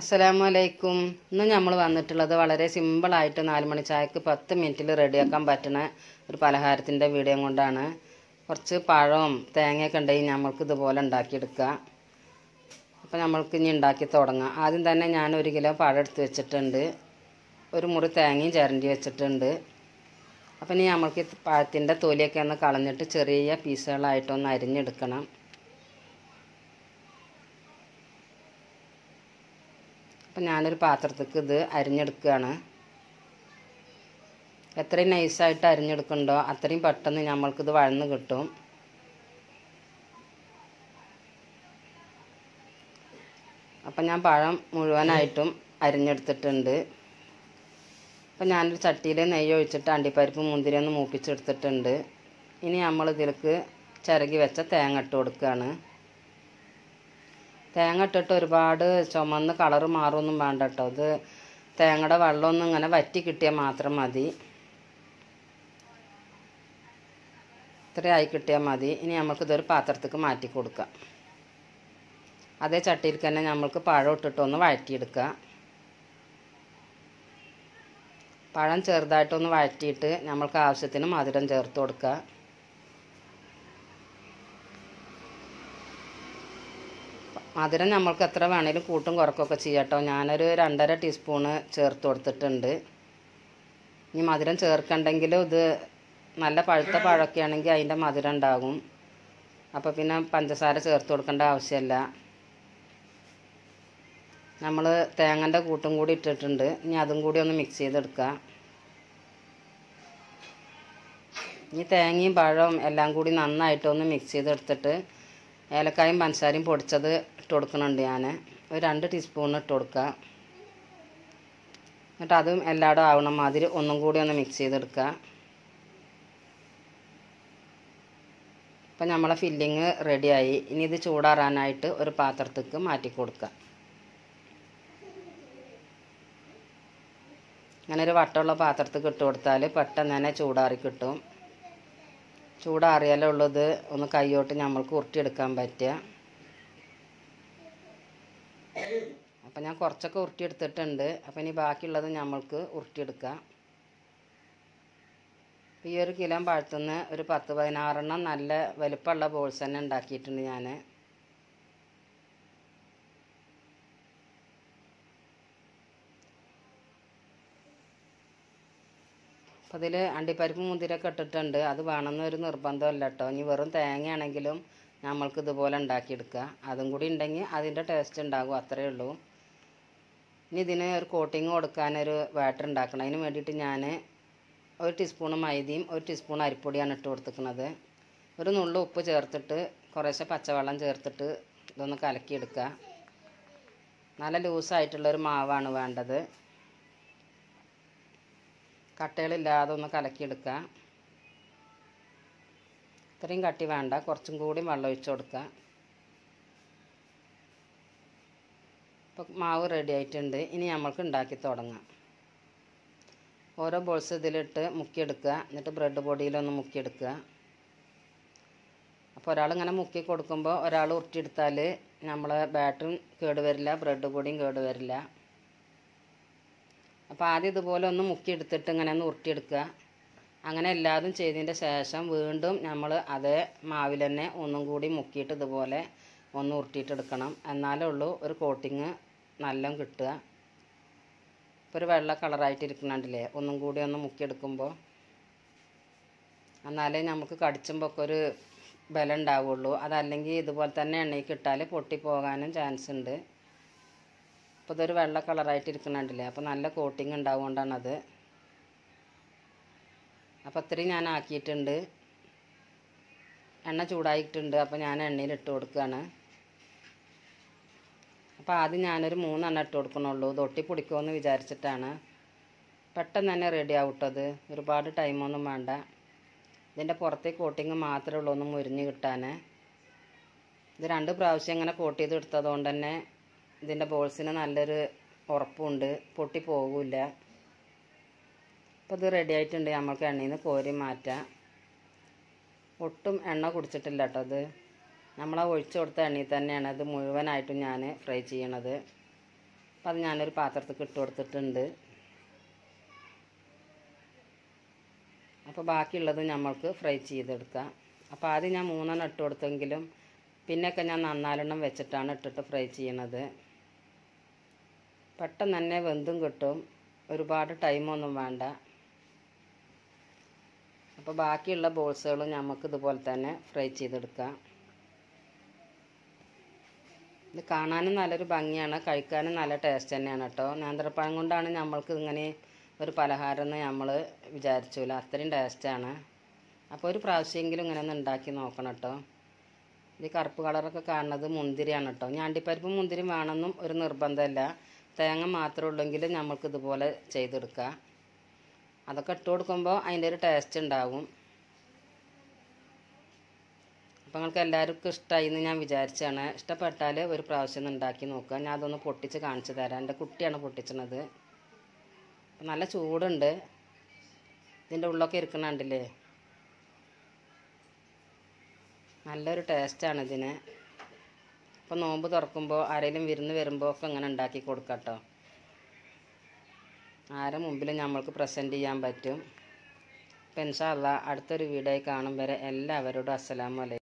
അസ്സലാമു അലൈക്കും ഇന്ന് നമ്മൾ വന്നിട്ടുള്ളത് വളരെ സിമ്പിളായിട്ട് നാല് മണി ചായക്ക് പത്ത് മിനിറ്റിൽ റെഡിയാക്കാൻ പറ്റുന്ന ഒരു പലഹാരത്തിൻ്റെ വീഡിയോ കൊണ്ടാണ് കുറച്ച് പഴവും തേങ്ങയൊക്കെ ഉണ്ടെങ്കിൽ നമ്മൾക്ക് ഇതുപോലെ ഉണ്ടാക്കിയെടുക്കുക അപ്പോൾ നമ്മൾക്ക് ഇനി ഉണ്ടാക്കി തുടങ്ങാം ആദ്യം തന്നെ ഞാൻ ഒരു കിലോ പഴം എടുത്ത് വെച്ചിട്ടുണ്ട് ഒരു മുറി തേങ്ങയും ചിരണ്ടി വെച്ചിട്ടുണ്ട് അപ്പം ഇനി നമ്മൾക്ക് ഈ പഴത്തിൻ്റെ തൊലിയൊക്കെ ഒന്ന് കളഞ്ഞിട്ട് ചെറിയ പീസുകളായിട്ടൊന്ന് അരിഞ്ഞെടുക്കണം അപ്പം ഞാനൊരു പാത്രത്തേക്ക് ഇത് അരിഞ്ഞെടുക്കുകയാണ് എത്രയും നൈസായിട്ട് അരിഞ്ഞെടുക്കണ്ടോ അത്രയും പെട്ടെന്ന് നമ്മൾക്കിത് വഴന്ന് കിട്ടും അപ്പം ഞാൻ പഴം മുഴുവനായിട്ടും അരിഞ്ഞെടുത്തിട്ടുണ്ട് അപ്പം ഞാനൊരു ചട്ടിയിൽ നെയ്യ് ഒഴിച്ചിട്ട് അണ്ടിപ്പരിപ്പ് മുന്തിരി ഒന്ന് മൂപ്പിച്ചെടുത്തിട്ടുണ്ട് ഇനി നമ്മൾ ഇതിലേക്ക് ചിരകി വെച്ച തേങ്ങ ഇട്ട് കൊടുക്കുകയാണ് തേങ്ങ ഇട്ടിട്ട് ഒരുപാട് ചുമന്ന് കളറ് മാറുമൊന്നും വേണ്ട കേട്ടോ ഇത് തേങ്ങയുടെ വെള്ളമൊന്നും ഇങ്ങനെ വറ്റി കിട്ടിയാൽ മാത്രം മതി ഇത്രയായി കിട്ടിയാൽ മതി ഇനി നമുക്കിതൊരു പാത്രത്തേക്ക് മാറ്റി കൊടുക്കാം അതേ ചട്ടിയിൽ തന്നെ നമ്മൾക്ക് പഴം ഇട്ടിട്ടൊന്ന് വഴറ്റിയെടുക്കുക പഴം ചെറുതായിട്ടൊന്ന് വഴറ്റിയിട്ട് നമ്മൾക്ക് ആവശ്യത്തിന് മധുരം ചേർത്ത് കൊടുക്കുക മധുരം നമ്മൾക്ക് എത്ര വേണേലും കൂട്ടും കുറക്കൊക്കെ ചെയ്യാം കേട്ടോ ഞാനൊരു രണ്ടര ടീസ്പൂണ് ചേർത്ത് കൊടുത്തിട്ടുണ്ട് ഇനി മധുരം ചേർക്കണ്ടെങ്കിലും ഇത് നല്ല പഴുത്ത പഴമൊക്കെ ആണെങ്കിൽ അതിൻ്റെ മധുരം ഉണ്ടാകും അപ്പോൾ പിന്നെ പഞ്ചസാര ചേർത്ത് കൊടുക്കേണ്ട ആവശ്യമില്ല നമ്മൾ തേങ്ങൻ്റെ കൂട്ടും കൂടി ഇട്ടിട്ടുണ്ട് ഇനി അതും കൂടി ഒന്ന് മിക്സ് ചെയ്തെടുക്കുക ഇനി തേങ്ങയും പഴവും എല്ലാം കൂടി നന്നായിട്ടൊന്ന് മിക്സ് ചെയ്തെടുത്തിട്ട് ഏലക്കായും പഞ്ചസാരയും പൊടിച്ചത് ഇട്ട് കൊടുക്കുന്നുണ്ട് ഞാൻ ഒരു രണ്ട് ടീസ്പൂൺ ഇട്ട് കൊടുക്കുക എന്നിട്ട് അതും എല്ലായിടും ആവണ മാതിരി ഒന്നും കൂടി ഒന്ന് മിക്സ് ചെയ്തെടുക്കുക അപ്പം നമ്മളെ ഫില്ലിങ് റെഡിയായി ഇനി ഇത് ചൂടാറാനായിട്ട് ഒരു പാത്രത്തേക്ക് മാറ്റി കൊടുക്കുക അങ്ങനെ ഒരു വട്ടമുള്ള പാത്രത്തേക്ക് ഇട്ട് കൊടുത്താൽ പെട്ടെന്ന് തന്നെ ചൂടാറി കിട്ടും ചൂടാറിയാലേ ഉള്ളത് ഒന്ന് കൈയോട്ട് നമ്മൾക്ക് ഉരുട്ടിയെടുക്കാൻ പറ്റുക അപ്പം ഞാൻ കുറച്ചൊക്കെ ഉരുട്ടിയെടുത്തിട്ടുണ്ട് അപ്പം ഇനി ബാക്കിയുള്ളത് നമ്മൾക്ക് ഉരുട്ടിയെടുക്കാം ഈ ഒരു കിലോ പഴത്തുനിന്ന് ഒരു പത്ത് പതിനാറെണ്ണം നല്ല വലുപ്പമുള്ള ബോൾസ് തന്നെ ഉണ്ടാക്കിയിട്ടുണ്ട് ഞാൻ അപ്പോൾ അതിൽ അണ്ടിപ്പരിപ്പ് മുന്തിരിയൊക്കെ ഇട്ടിട്ടുണ്ട് അത് വേണമെന്നൊരു നിർബന്ധമല്ല കേട്ടോ ഇനി വെറും തേങ്ങയാണെങ്കിലും നമ്മൾക്ക് ഇതുപോലെ ഉണ്ടാക്കിയെടുക്കുക അതും കൂടി ഉണ്ടെങ്കിൽ അതിൻ്റെ ടേസ്റ്റ് ഉണ്ടാകും അത്രയേ ഉള്ളൂ ഇനി ഇതിന് ഒരു കോട്ടിങ് കൊടുക്കാനൊരു ബാറ്റർ ഉണ്ടാക്കണം അതിന് വേണ്ടിയിട്ട് ഞാൻ ഒരു ടീസ്പൂൺ മൈദയും ഒരു ടീസ്പൂൺ അരിപ്പൊടിയാണ് ഇട്ട് കൊടുത്തിരിക്കുന്നത് ഒരു നുള്ളു ഉപ്പ് ചേർത്തിട്ട് കുറേശ്ശെ പച്ചവെള്ളം ചേർത്തിട്ട് ഇതൊന്ന് കലക്കിയെടുക്കുക നല്ല ലൂസായിട്ടുള്ളൊരു മാവാണ് വേണ്ടത് കട്ടകളില്ലാതെ ഒന്ന് കലക്കിയെടുക്കുക ഇത്രയും കട്ടി വേണ്ട കുറച്ചും കൂടി വെള്ളം ഒഴിച്ച് കൊടുക്കുക ഇപ്പോൾ മാവ് റെഡി ആയിട്ടുണ്ട് ഇനി നമ്മൾക്ക് ഉണ്ടാക്കി തുടങ്ങാം ഓരോ ബോൾസ് ഇതിലിട്ട് മുക്കിയെടുക്കുക എന്നിട്ട് ബ്രെഡ് പൊടിയിലൊന്ന് മുക്കിയെടുക്കുക അപ്പോൾ ഒരാളിങ്ങനെ മുക്കി കൊടുക്കുമ്പോൾ ഒരാൾ ഉരുട്ടിയെടുത്താൽ നമ്മളെ ബാറ്ററും കേടുവരില്ല ബ്രെഡ് പൊടിയും കേടുവരില്ല അപ്പോൾ ആദ്യം ഇതുപോലെ ഒന്ന് മുക്കിയെടുത്തിട്ട് ഇങ്ങനെ ഒന്ന് ഉരുട്ടിയെടുക്കുക അങ്ങനെ എല്ലാതും ചെയ്തതിൻ്റെ ശേഷം വീണ്ടും നമ്മൾ അതേ മാവിൽ തന്നെ ഒന്നും കൂടി മുക്കിയിട്ട് ഇതുപോലെ ഒന്ന് ഉരുട്ടിയിട്ടെടുക്കണം എന്നാലേ ഉള്ളൂ ഒരു കോട്ടിങ് നല്ല കിട്ടുക ഇപ്പോൾ ഒരു വെള്ള കളറായിട്ട് ഇരിക്കുന്നുണ്ടല്ലേ ഒന്നും കൂടി ഒന്ന് മുക്കിയെടുക്കുമ്പോൾ എന്നാലേ നമുക്ക് കടിച്ചുമ്പോൾ ഒക്കെ ഒരു ബലം ഉണ്ടാവുള്ളൂ അതല്ലെങ്കിൽ ഇതുപോലെ തന്നെ എണ്ണയ്ക്ക് ഇട്ടാൽ പൊട്ടിപ്പോകാനും ചാൻസ് ഉണ്ട് അപ്പോൾ ഇതൊരു വെള്ള കളറായിട്ട് ഇരിക്കുന്നുണ്ടല്ലേ അപ്പോൾ നല്ല കോട്ടിങ് ഉണ്ടാവുകൊണ്ടാണത് അപ്പോൾ ഇത്രയും ഞാൻ ആക്കിയിട്ടുണ്ട് എണ്ണ ചൂടായിട്ടുണ്ട് അപ്പോൾ ഞാൻ എണ്ണയിൽ ഇട്ട് കൊടുക്കുകയാണ് അപ്പോൾ ആദ്യം ഞാനൊരു മൂന്നെണ്ണം ഇട്ട് കൊടുക്കണുള്ളൂ തൊട്ടി പിടിക്കുമെന്ന് വിചാരിച്ചിട്ടാണ് പെട്ടെന്ന് തന്നെ റെഡി ആവട്ടത് ഒരുപാട് ടൈമൊന്നും വേണ്ട ഇതിൻ്റെ പുറത്തെ കോട്ടിങ് മാത്രമേ ഉള്ളൂ ഒന്ന് മുരിഞ്ഞ് കിട്ടാൻ ഇത് രണ്ട് പ്രാവശ്യം ഇങ്ങനെ കോട്ട് ചെയ്ത് എടുത്തത് കൊണ്ട് തന്നെ ഇതിൻ്റെ ബോൾസിന് നല്ലൊരു ഉറപ്പുണ്ട് പൊട്ടി പോകില്ല അപ്പോൾ ഇത് റെഡി ആയിട്ടുണ്ട് നമ്മൾക്ക് എണ്ണയിൽ നിന്ന് കോരി മാറ്റാം ഒട്ടും എണ്ണ കുടിച്ചിട്ടില്ല കേട്ടോ അത് നമ്മൾ ആ ഒഴിച്ചു കൊടുത്ത എണ്ണയിൽ തന്നെയാണ് ഇത് മുഴുവനായിട്ടും ഞാൻ ഫ്രൈ ചെയ്യണത് അപ്പം അത് ഞാനൊരു പാത്രത്തിൽ ഇട്ട് കൊടുത്തിട്ടുണ്ട് അപ്പോൾ ബാക്കിയുള്ളത് നമ്മൾക്ക് ഫ്രൈ ചെയ്തെടുക്കാം അപ്പോൾ ആദ്യം ഞാൻ മൂന്നെണ്ണം ഇട്ട് കൊടുത്തെങ്കിലും പിന്നെയൊക്കെ ഞാൻ നന്നാലെണ്ണം വെച്ചിട്ടാണ് ഇട്ടിട്ട് ഫ്രൈ ചെയ്യണത് പെട്ടെന്ന് തന്നെ വെന്തും കിട്ടും ഒരുപാട് ടൈമൊന്നും വേണ്ട അപ്പോൾ ബാക്കിയുള്ള ബോൾസുകളും നമുക്ക് ഇതുപോലെ തന്നെ ഫ്രൈ ചെയ്തെടുക്കാം ഇത് കാണാനും നല്ലൊരു ഭംഗിയാണ് കഴിക്കാനും നല്ല ടേസ്റ്റ് തന്നെയാണ് കേട്ടോ നേന്ത്രപ്പഴം കൊണ്ടാണ് നമ്മൾക്ക് ഇങ്ങനെ ഒരു പലഹാരം എന്ന് നമ്മൾ വിചാരിച്ചില്ല അത്രയും ടേസ്റ്റാണ് അപ്പോൾ ഒരു പ്രാവശ്യമെങ്കിലും ഇങ്ങനെ ഒന്ന് ഉണ്ടാക്കി നോക്കണം കേട്ടോ ഇത് കറുപ്പ് കളറൊക്കെ കാണുന്നത് മുന്തിരിയാണ് കേട്ടോ ഞാണ്ടിപ്പരിപ്പും മുന്തിരിയും വേണമെന്നും ഒരു നിർബന്ധമില്ല തേങ്ങ മാത്രമേ ഉള്ളെങ്കിൽ നമ്മൾക്ക് ഇതുപോലെ ചെയ്തെടുക്കാം അതൊക്കെ ഇട്ട് കൊടുക്കുമ്പോൾ അതിൻ്റെ ഒരു ടേസ്റ്റ് ഉണ്ടാവും അപ്പോൾ നിങ്ങൾക്ക് എല്ലാവർക്കും ഇഷ്ടമായി എന്ന് ഞാൻ വിചാരിച്ചാണ് ഇഷ്ടപ്പെട്ടാൽ ഒരു പ്രാവശ്യം ഒന്ന് ഉണ്ടാക്കി നോക്കുക ഞാൻ അതൊന്ന് പൊട്ടിച്ച് കാണിച്ചു തരാം എൻ്റെ കുട്ടിയാണ് പൊട്ടിച്ചണത് അപ്പം നല്ല ചൂടുണ്ട് ഇതിൻ്റെ ഉള്ളൊക്കെ ഇരിക്കണ കണ്ടില്ലേ നല്ലൊരു ടേസ്റ്റാണ് ഇതിന് അപ്പോൾ നോമ്പ് തുറക്കുമ്പോൾ ആരെങ്കിലും വിരുന്ന് വരുമ്പോൾ ഒക്കെ ഇങ്ങനെ ഉണ്ടാക്കി കൊടുക്കാം കേട്ടോ ആരെ മുമ്പിലും നമ്മൾക്ക് പ്രസൻറ്റ് ചെയ്യാൻ പറ്റും അപ്പം ഇൻഷാ അല്ലാ അടുത്തൊരു വീഡിയോ കാണും വരെ എല്ലാവരോടും അസ്സലാമു അലൈക്കും